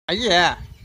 ஐயா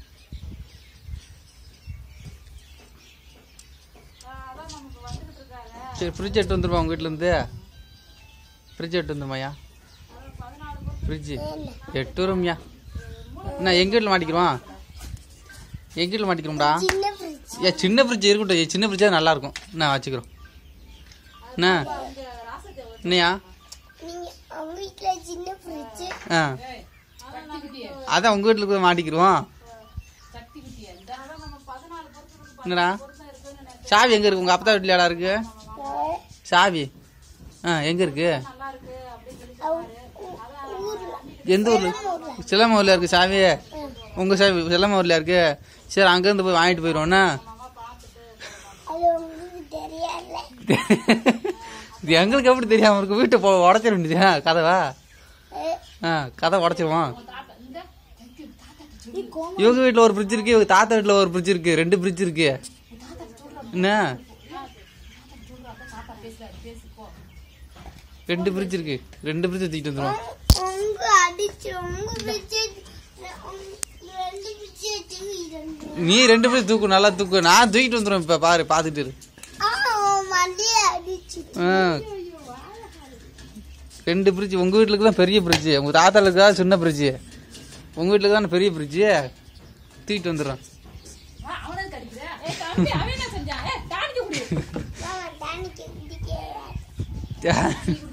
சரி ஃப்ரிட்ஜ் எடுத்து வந்துருப்பா உங்கள் வீட்டிலேருந்து ஃப்ரிட்ஜ் எடுத்து வந்துருமாயா ஃப்ரிட்ஜு எட்டு வரும்யா என்ன எங்கள் வீட்டில் மாட்டிக்கிறோம் எங்கள் வீட்டில் மாட்டிக்கிறோம்டா சின்ன ஃப்ரிட்ஜ் ஏ சின்ன ஃப்ரிட்ஜ் இருக்கட்டும் ஏ, சின்ன ஃப்ரிட்ஜாக நல்லா இருக்கும் நான் வச்சுக்கிறோம் என்ன என்னையா நீங்க உங்க வீட்ல சின்ன ஃப்ரிட்ஜ் ஆ அதான் உங்கள் வீட்டில் போய் மாட்டிக்கிறோம் என்னடா சாவி எங்கே இருக்கு உங்கள் அப்பா வீட்டில் இருக்கு சாவி ஆ எங்கே இருக்கு எந்த ஊரில் சிலமூரில் இருக்கு சாவி உங்கள் சாவி சிலமூரில் இருக்கு சரி அங்கேருந்து போய் வாங்கிட்டு போயிடுவோண்ணா அது உங்களுக்கு தெரியல இது எங்களுக்கு எப்படி தெரியாம இருக்கு வீட்டை போ உடச்சிட வேண்டியதா கதவா ஆ கதை உடச்சிருவோம் இவங்க வீட்டில் ஒரு ஃப்ரிட்ஜ் இருக்கு இவங்க தாத்தா வீட்டில் ஒரு ஃப்ரிட்ஜ் இருக்கு ரெண்டு ஃப்ரிட்ஜ் இருக்கு என்ன ரெண்டு ஃப்ரிட்ஜ் இருக்கு ரெண்டு ஃப்ரிட்ஜ் தூக்கிட்டு வந்துடும் உங்க அடிச்சு உங்க ஃப்ரிட்ஜ் ரெண்டு ஃப்ரிட்ஜ் வச்சு நீ ரெண்டு ஃப்ரிட்ஜ் தூக்கு நல்லா தூக்கு நான் தூக்கிட்டு வந்துடும் இப்போ பாரு பார்த்துட்டு இரு. ஆ மண்டிய அடிச்சு ஆ ரெண்டு ஃப்ரிட்ஜ் உங்கள் வீட்டுக்கு தான் பெரிய ஃப்ரிட்ஜ் உங்கள் தாத்தாளுக்கு தான் சின்ன ஃப்ரிட்ஜ் உங்கள் வீட்டுக்கு தான் பெரிய ஃப்ரிட்ஜ் தூக்கிட்டு வந்துடுறோம் மாமா டானிக்கு குடிக்க